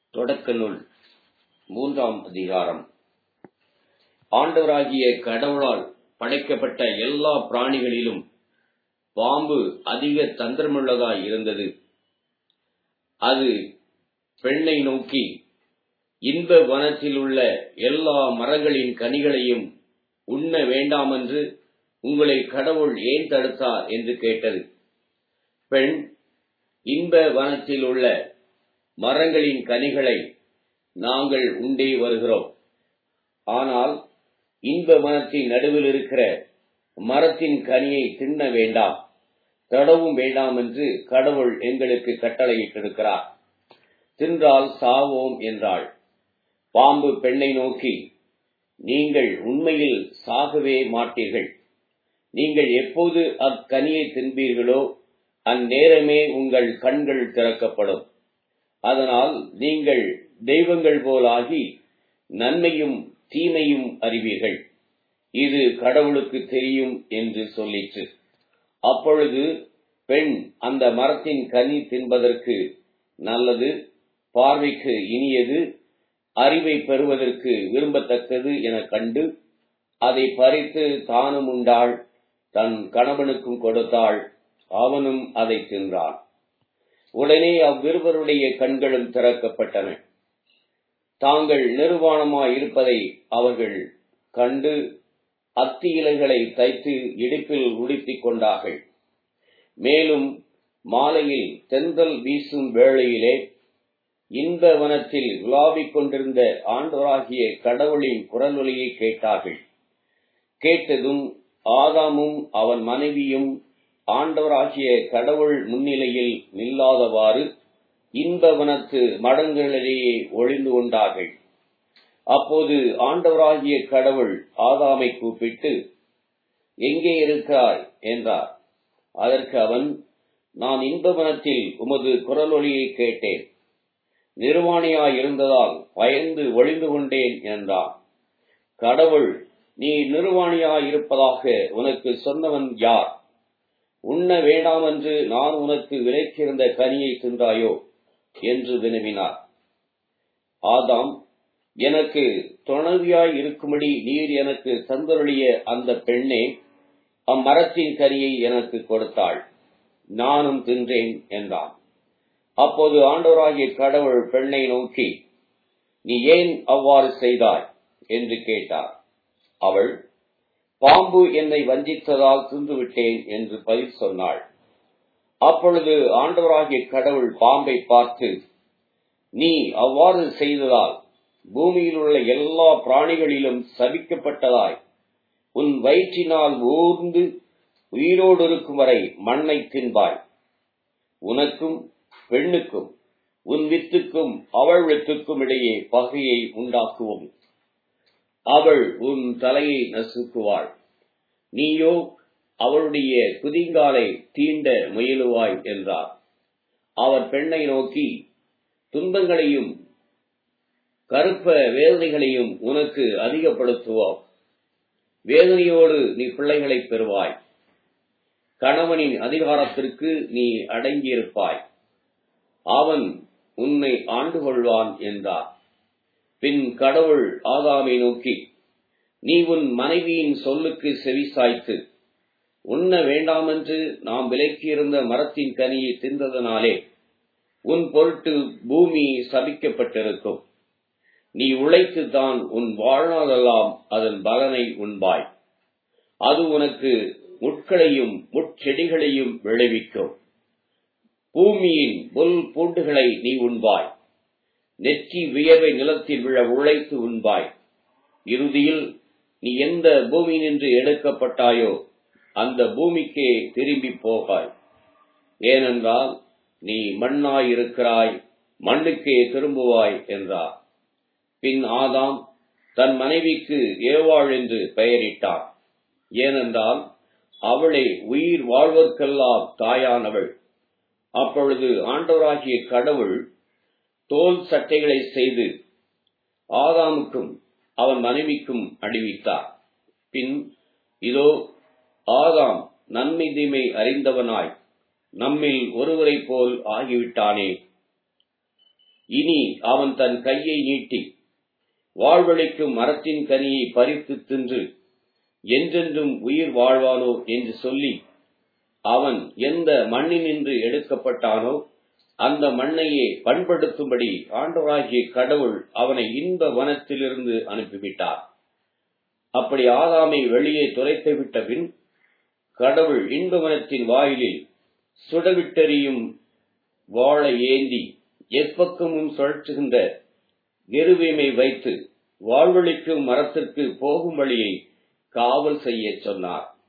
தொடக்க நூல் மூன்றாம் அதிகாரம் ஆண்டவராகிய கடவுளால் படைக்கப்பட்ட எல்லா பிராணிகளிலும் பாம்பு அதிக தந்திரமுள்ளதாய் இருந்தது அது பெண்ணை நோக்கி இன்ப வனத்தில் உள்ள எல்லா மரங்களின் கனிகளையும் உண்ண வேண்டாமென்று உங்களை கடவுள் ஏன் தடுத்தார் என்று கேட்டது பெண் இன்ப வனத்தில் உள்ள மரங்களின் கனிகளை நாங்கள் உண்டே வருகிறோம் ஆனால் இன்ப வனத்தின் நடுவில் இருக்கிற மரத்தின் கனியை தின்ன வேண்டாம் தடவும் வேண்டாம் என்று கடவுள் எங்களுக்கு கட்டளையிட்டிருக்கிறார் தின்றால் சாவோம் என்றாள் பாம்பு பெண்ணை நோக்கி நீங்கள் உண்மையில் சாகவே மாட்டீர்கள் நீங்கள் எப்போது அக்கனியை தின்பீர்களோ அந்நேரமே உங்கள் கண்கள் திறக்கப்படும் அதனால் நீங்கள் தெய்வங்கள் போலாகி நன்மையும் தீமையும் அறிவீர்கள் இது கடவுளுக்கு தெரியும் என்று சொல்லிற்று அப்பொழுது பெண் அந்த மரத்தின் கனி தின்பதற்கு நல்லது பார்வைக்கு இனியது அறிவை பெறுவதற்கு விரும்பத்தக்கது என கண்டு அதை பறித்து தானும் உண்டாள் தன் கணவனுக்கும் கொடுத்தாள் அவனும் அதை தின்றான் உடனே அவ்விருவருடைய கண்களும் திறக்கப்பட்டன தாங்கள் நிர்வாணமாய் இருப்பதை அவர்கள் கண்டு அத்தி இலைகளை தைத்து இடுப்பில் உடுத்திக் கொண்டார்கள் மேலும் மாலையில் தென்றல் வீசும் வேளையிலே இன்ப வனத்தில் விழாவிக் கொண்டிருந்த ஆண்டவராகிய கடவுளின் குரலொலியை கேட்டார்கள் கேட்டதும் ஆதாமும் அவன் மனைவியும் ஆண்டவராகிய கடவுள் முன்னிலையில் நில்லாதவாறு இன்பவனத்து மடங்களிலேயே ஒளிந்து கொண்டார்கள் அப்போது ஆண்டவராகிய கடவுள் ஆதாமை கூப்பிட்டு எங்கே இருக்கிறாய் என்றார் அதற்கு அவன் நான் இன்பவனத்தில் உமது குரலொலியை கேட்டேன் நிர்வாணியாய் இருந்ததால் பயந்து ஒளிந்து கொண்டேன் என்றான் கடவுள் நீ நிர்வாணியாய் இருப்பதாக உனக்கு சொன்னவன் யார் உண்ண வேண்டாம் என்று நான் உனக்கு விலைக்கிருந்த கனியை தின்றாயோ என்று வினவினார் ஆதாம் எனக்கு துணவியாய் இருக்கும்படி நீர் எனக்கு தந்தருளிய அந்த பெண்ணே அம்மரத்தின் கனியை எனக்கு கொடுத்தாள் நானும் தின்றேன் என்றான் அப்போது ஆண்டவராகிய கடவுள் பெண்ணை நோக்கி நீ ஏன் அவ்வாறு செய்தாய் என்று கேட்டார் அவள் பாம்பு என்னை வஞ்சித்ததால் தின்றுவிட்டேன் என்று பதில் சொன்னாள் அப்பொழுது ஆண்டவராகிய கடவுள் பாம்பை பார்த்து நீ அவ்வாறு செய்ததால் பூமியில் உள்ள எல்லா பிராணிகளிலும் சபிக்கப்பட்டதாய் உன் வயிற்றினால் ஊர்ந்து உயிரோடு இருக்கும் வரை மண்ணை தின்பாய் உனக்கும் பெண்ணுக்கும் உன் வித்துக்கும் அவள் வித்துக்கும் இடையே பகையை உண்டாக்குவோம் அவள் உன் தலையை நசுக்குவாள் நீயோ அவளுடைய குதிங்காலை தீண்ட முயலுவாய் என்றார் அவர் பெண்ணை நோக்கி துன்பங்களையும் கருப்ப வேதனைகளையும் உனக்கு அதிகப்படுத்துவோம் வேதனையோடு நீ பிள்ளைகளை பெறுவாய் கணவனின் அதிகாரத்திற்கு நீ அடங்கியிருப்பாய் அவன் உன்னை ஆண்டு கொள்வான் என்றார் பின் கடவுள் ஆதாமை நோக்கி நீ உன் மனைவியின் சொல்லுக்கு செவி சாய்த்து உண்ண வேண்டாமென்று நாம் விலக்கியிருந்த மரத்தின் கனியை தின்றதனாலே உன் பொருட்டு பூமி சபிக்கப்பட்டிருக்கும் நீ உழைத்து தான் உன் வாழ்நாளெல்லாம் அதன் பலனை உண்பாய் அது உனக்கு முட்களையும் முட்செடிகளையும் விளைவிக்கும் பூமியின் புல் பூண்டுகளை நீ உண்பாய் நெற்றி வியர்வை நிலத்தில் விழ உழைத்து உண்பாய் இறுதியில் நீ எந்த பூமி நின்று எடுக்கப்பட்டாயோ அந்த பூமிக்கே திரும்பி போகாய் ஏனென்றால் நீ மண்ணாயிருக்கிறாய் மண்ணுக்கே திரும்புவாய் என்றார் பின் ஆதாம் தன் மனைவிக்கு ஏவாள் என்று பெயரிட்டார் ஏனென்றால் அவளை உயிர் வாழ்வர்க்கெல்லாம் தாயானவள் அப்பொழுது ஆண்டவராகிய கடவுள் தோல் சட்டைகளை செய்து ஆதாமுக்கும் அவன் மனைவிக்கும் அணிவித்தார் பின் இதோ ஆதாம் நன்மை தீமை அறிந்தவனாய் நம்மில் ஒருவரைப் போல் ஆகிவிட்டானே இனி அவன் தன் கையை நீட்டி வாழ்வழிக்கும் மரத்தின் கனியை பறித்து தின்று என்றென்றும் உயிர் வாழ்வானோ என்று சொல்லி அவன் எந்த மண்ணினின்று எடுக்கப்பட்டானோ அந்த மண்ணையே பண்படுத்தும்படி ஆண்டவராகிய கடவுள் அவனை இன்ப வனத்திலிருந்து அனுப்பிவிட்டார் அப்படி ஆதாமை வெளியே துரைத்து விட்ட பின் கடவுள் இன்பவனத்தின் வாயிலில் சுடவிட்டெறியும் வாழை ஏந்தி எப்பக்கமும் சுழற்றுகின்ற எருவீமை வைத்து வாழ்வழிக்கும் மரத்திற்கு போகும் வழியை காவல் செய்ய சொன்னார்